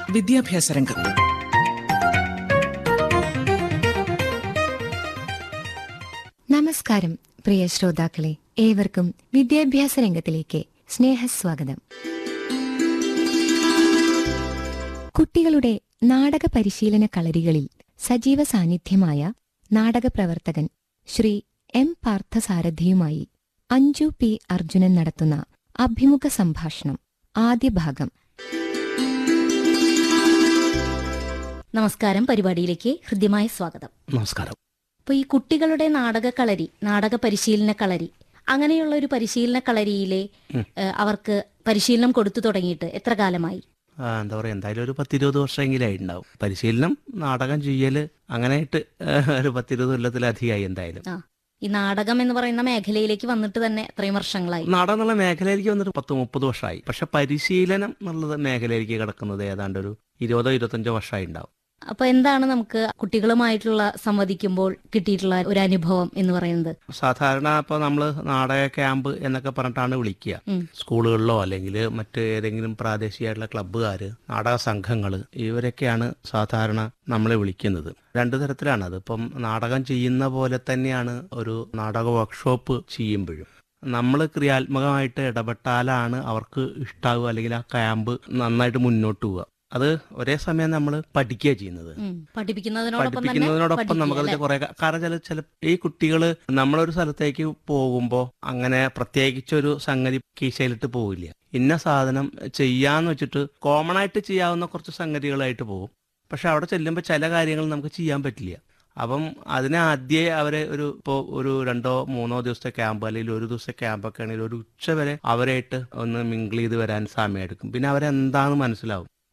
വിദ്യാഭ്യാസ രംഗം നമസ്കാരം പ്രിയ ശ്രോതാക്കളെ ഏവർക്കും വിദ്യാഭ്യാസ രംഗത്തിലേക്ക് സ്നേഹസ്വാഗതം കുട്ടികളുടെ നാടക പരിശീലന കളരികളിൽ സജീവ സാന്നിധ്യമായ നാടക പ്രവർത്തകൻ ശ്രീ എം പാർത്ഥസാരഥിയുമായി അഞ്ജു പി അർജുനൻ നടത്തുന്ന അഭിമുഖ സംഭാഷണം ആദ്യ ഭാഗം നമസ്കാരം പരിപാടിയിലേക്ക് ഹൃദ്യമായ സ്വാഗതം നമസ്കാരം അപ്പോൾ ഈ കുട്ടികളുടെ നാടക കളരി നാടക പരിശീലന കളരി അങ്ങനെയുള്ള ഒരു പരിശീലന കളരിയിലെ ഏഹ്, അവർക്ക് പരിശീലനം കൊടുത്തു തുടങ്ങിയിട്ട് എത്ര കാലമായി ആ, എന്താ പറയാ എന്തായാലും ഒരു പത്തിരുപത് വർഷമെങ്കിലും ഉണ്ടാവും പരിശീലനം നാടകം ചെയ്യല് അങ്ങനെയായിട്ട് ഏഹ്, ഒരു പത്തിരുപത് കൊല്ലത്തിലധികമായി എന്തായാലും ആ ഈ നാടകം എന്ന് പറയുന്ന മേഖലയിലേക്ക് വന്നിട്ട് തന്നെ എത്രയും വർഷങ്ങളായി നാടകം എന്നുള്ള മേഖലയിലേക്ക് വന്നിട്ട് പത്ത് മുപ്പത് വർഷമായി പക്ഷെ പരിശീലനം എന്നുള്ളത് മേഖലയിലേക്ക് കിടക്കുന്നത് ഏതാണ്ട് ഒരു ഇരുപതോ ഇരുപത്തഞ്ചോ വർഷമായി ഉണ്ടാവും അപ്പൊ എന്താണ് നമുക്ക് കുട്ടികളുമായിട്ടുള്ള സംവദിക്കുമ്പോൾ കിട്ടിയിട്ടുള്ള ഒരു അനുഭവം എന്ന് പറയുന്നത് സാധാരണ ഇപ്പൊ നമ്മള് നാടക ക്യാമ്പ് എന്നൊക്കെ പറഞ്ഞിട്ടാണ് വിളിക്കുക ഉം. സ്കൂളുകളിലോ അല്ലെങ്കിൽ മറ്റ് ഏതെങ്കിലും പ്രാദേശികമായിട്ടുള്ള ക്ലബ്ബുകാർ നാടക സംഘങ്ങൾ ഇവരൊക്കെയാണ് സാധാരണ നമ്മളെ വിളിക്കുന്നത് രണ്ടു തരത്തിലാണ് അത് ഇപ്പം നാടകം ചെയ്യുന്ന പോലെ തന്നെയാണ് ഒരു നാടക വർക്ക്ഷോപ്പ് ചെയ്യുമ്പോഴും നമ്മൾ ക്രിയാത്മകമായിട്ട് ഇടപെട്ടാലാണ് അവർക്ക് ഇഷ്ടാവുക അല്ലെങ്കിൽ ആ ക്യാമ്പ് നന്നായിട്ട് മുന്നോട്ട് പോവുക അത് ഒരേ സമയം നമ്മൾ പഠിക്കുക ചെയ്യുന്നത് ഉം. പഠിപ്പിക്കുന്നതിനോടൊപ്പം തന്നെ പഠിപ്പിക്കുന്നതിനോടൊപ്പം പഠിക്കുക, നമുക്കത് അല്ലേ? കുറെ കാരണം ചില ചില ഈ കുട്ടികൾ നമ്മളൊരു സ്ഥലത്തേക്ക് പോകുമ്പോൾ അങ്ങനെ പ്രത്യേകിച്ചൊരു സംഗതി കീശയിലിട്ട് പോവില്ല ഇന്ന സാധനം ചെയ്യാന്ന് വെച്ചിട്ട് കോമൺ ആയിട്ട് ചെയ്യാവുന്ന കുറച്ച് സംഗതികളായിട്ട് പോകും പക്ഷെ അവിടെ ചെല്ലുമ്പോൾ ചില കാര്യങ്ങൾ നമുക്ക് ചെയ്യാൻ പറ്റില്ല അപ്പം അതിനെ ആദ്യമേ അവരെ ഒരു ഇപ്പോൾ ഒരു രണ്ടോ മൂന്നോ ദിവസത്തെ ക്യാമ്പ് അല്ലെങ്കിൽ ഒരു ദിവസത്തെ ക്യാമ്പൊക്കെ ആണെങ്കിൽ ഒരു ഉച്ച വരെ അവരായിട്ട് ഒന്ന് മിങ്കിൾ ചെയ്ത് വരാൻ സമയം എടുക്കും പിന്നെ അവരെന്താന്ന് മനസ്സിലാവും